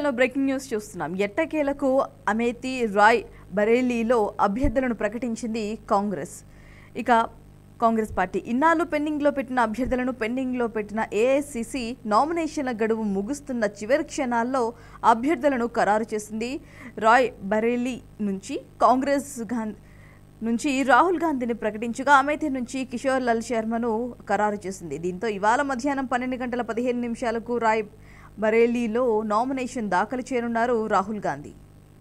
విషయంలో breaking news చూస్తున్నాం ఎట్టకేలకు అమేతి రాయ్ బరేలీలో అభ్యర్థులను ప్రకటించింది కాంగ్రెస్ ఇక కాంగ్రెస్ పార్టీ ఇన్నాళ్ళు పెండింగ్లో పెట్టిన అభ్యర్థులను పెండింగ్లో పెట్టిన ఏఐసిసి నామినేషన్ల గడువు ముగుస్తున్న చివరి క్షణాల్లో అభ్యర్థులను ఖరారు చేసింది రాయ్ బరేలీ నుంచి కాంగ్రెస్ గాంధీ నుంచి రాహుల్ గాంధీని ప్రకటించగా అమేథీ నుంచి కిషోర్ లాల్ శర్మను ఖరారు చేసింది దీంతో ఇవాళ మధ్యాహ్నం పన్నెండు గంటల పదిహేను నిమిషాలకు రాయ్ బరేలీలో నామినేషన్ దాఖలు చేయనున్నారు రాహుల్ గాంధీ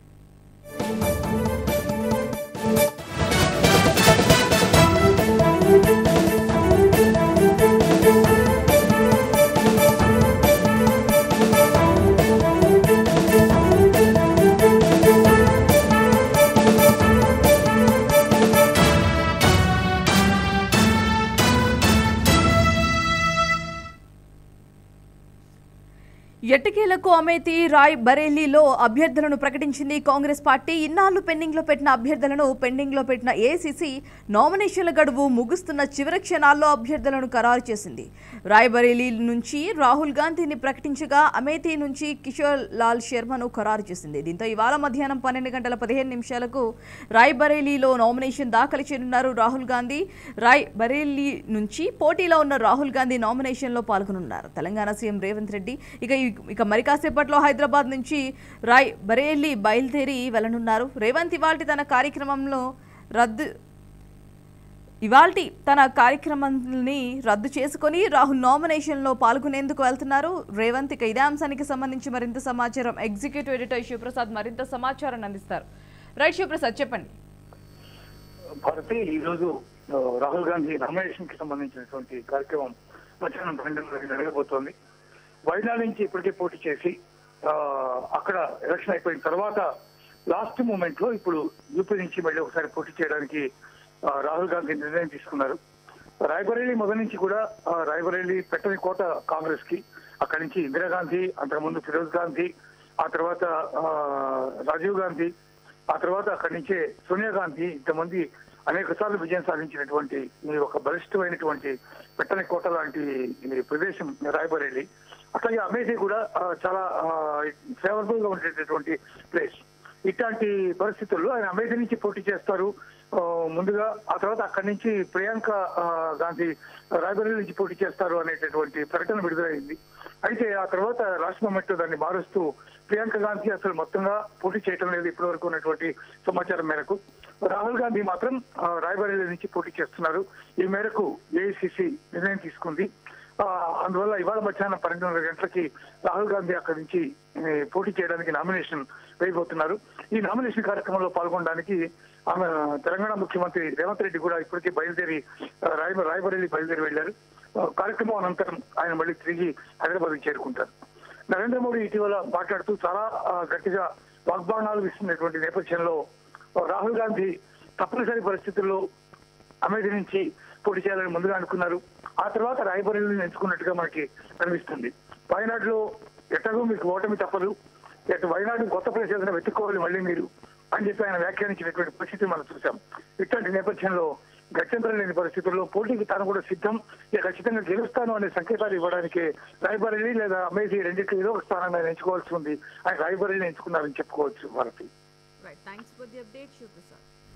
ఎట్టకేలకు అమేతి రాయ్ బరేలీలో అభ్యర్థులను ప్రకటించింది కాంగ్రెస్ పార్టీ ఇన్నాళ్లు పెండింగ్లో పెట్టిన అభ్యర్థులను పెండింగ్లో పెట్టిన ఏసీసీ నామినేషన్ల గడువు ముగుస్తున్న చివరి క్షణాల్లో అభ్యర్థులను ఖరారు చేసింది రాయ్ బరేలీ నుంచి రాహుల్ గాంధీని ప్రకటించగా అమేథీ నుంచి కిషోర్ లాల్ శర్మను ఖరారు చేసింది దీంతో ఇవాళ మధ్యాహ్నం పన్నెండు గంటల పదిహేను నిమిషాలకు రాయ్ బరేలీలో నామినేషన్ దాఖలు చేయనున్నారు రాహుల్ గాంధీ రాయ్ బరేలీ నుంచి పోటీలో ఉన్న రాహుల్ గాంధీ నామినేషన్లో పాల్గొనున్నారు తెలంగాణ సీఎం రేవంత్ రెడ్డి ఇక ఈ- ఇక మరి కాసేపట్లో హైదరాబాద్ నుంచి రాయ్ బరేలీ బయలుదేరి వెళ్లనున్నారు రేవంత్ ఇవాల్టి తన కార్యక్రమంలో రద్దు ఇవాల్టి తన కార్యక్రమాన్ని రద్దు చేసుకొని రాహుల్ నామినేషన్లో పాల్గొనేందుకు వెళ్తున్నారు రేవంత్ ఇక ఇదే అంశానికి సంబంధించి మరింత సమాచారం ఎగ్జిక్యూటివ్ ఎడిటర్ శివప్రసాద్ మరింత సమాచారాన్ని అందిస్తారు రైట్ శివప్రసాద్ చెప్పండి భారతి ఈ రోజు ఆ, రాహుల్ గాంధీ నామినేషన్ కి సంబంధించినటువంటి కార్యక్రమం మధ్యాహ్నం పన్నెండు గంటలకు జరగబోతోంది వైనాడ్ నుంచి ఇప్పటికే పోటీ చేసి ఆ, అక్కడ ఎలక్షన్ అయిపోయిన తర్వాత లాస్ట్ మూమెంట్ లో ఇప్పుడు యూపీ నుంచి మళ్ళీ ఒకసారి పోటీ చేయడానికి ఆ, రాహుల్ గాంధీ నిర్ణయం తీసుకున్నారు రాయ్బరేలీ మొదటి నుంచి కూడా ఆ, రాయ్బరేలీ పెట్టని కోట కాంగ్రెస్ కి అక్కడి నుంచి ఇందిరాగాంధీ అంతకుముందు ఫిరోజ్ గాంధీ ఆ తర్వాత ఆ, రాజీవ్ గాంధీ ఆ తర్వాత అక్కడి నుంచే సోనియా గాంధీ ఇంతమంది అనేక సార్లు విజయం సాధించినటువంటి ఈ ఒక బలిష్టమైనటువంటి పెట్టని కోట లాంటి ఈ ప్రదేశం రాయబరేలి అట్లాగే అమేథీ కూడా ఆ, చాలా ఫేవరబుల్ గా ఉండేటటువంటి ప్లేస్ ఇట్లాంటి పరిస్థితుల్లో ఆయన అమేథీ నుంచి పోటీ చేస్తారు ఆ, ముందుగా ఆ తర్వాత అక్కడి నుంచి ప్రియాంక ఆ, గాంధీ రాయబరేలి నుంచి పోటీ చేస్తారు అనేటటువంటి ప్రకటన విడుదలైంది అయితే ఆ తర్వాత లాస్ట్ మూమెంట్ దాన్ని మారుస్తూ ప్రియాంక గాంధీ అసలు మొత్తంగా పోటీ చేయటం లేదు ఇప్పటి వరకు ఉన్నటువంటి సమాచారం మేరకు రాహుల్ గాంధీ మాత్రం ఆ, రాయ్బరేలీ నుంచి పోటీ చేస్తున్నారు ఈ మేరకు ఏఐసిసి నిర్ణయం తీసుకుంది ఆ, అందువల్ల ఇవాళ మధ్యాహ్నం పన్నెండున్నర గంటలకి రాహుల్ గాంధీ అక్కడి నుంచి ఏ, పోటీ చేయడానికి నామినేషన్ వేయబోతున్నారు ఈ నామినేషన్ కార్యక్రమంలో పాల్గొనడానికి ఆమె తెలంగాణ ముఖ్యమంత్రి రేవంత్ రెడ్డి కూడా ఇప్పటికే బయలుదేరి ఆ, రాయ్ రాయబరేలీ బయలుదేరి వెళ్లారు ఆ, కార్యక్రమం అనంతరం ఆయన మళ్ళీ తిరిగి హైదరాబాద్ చేరుకుంటారు నరేంద్ర మోడీ ఇటీవల మాట్లాడుతూ చాలా ఆ, గట్టిగా వాగ్బాణాలు ఇస్తున్నటువంటి నేపథ్యంలో ఆ, రాహుల్ గాంధీ తప్పనిసరి పరిస్థితుల్లో అమేథీ నుంచి పోటీ చేయాలని ముందుగా అనుకున్నారు ఆ తర్వాత రాయబరేలీని ఎంచుకున్నట్టుగా మనకి కనిపిస్తుంది వయనాడులో ఎట్టగో మీకు ఓటమి తప్పదు ఎటు వయనాడు కొత్త ప్లేస్ ఏదైనా వెతుక్కోవాలి మళ్ళీ మీరు అని చెప్పి ఆయన వ్యాఖ్యానించినటువంటి పరిస్థితి మనం చూసాం ఇట్లాంటి నేపథ్యంలో గత్యంతరం లేని పరిస్థితుల్లో పోటీకి తాను కూడా సిద్ధం ఇక ఖచ్చితంగా గెలుస్తాను అనే సంకేతాలు ఇవ్వడానికి రాయబరేలీ లేదా అమేథీ రెండింటిలో ఏదో ఒక స్థానాన్ని ఆయన ఎంచుకోవాల్సి ఉంది ఆయన రాయబరేలీని ఎంచుకున్నారని చెప్పుకోవచ్చు Bharathi right thanks for the update Sivaprasad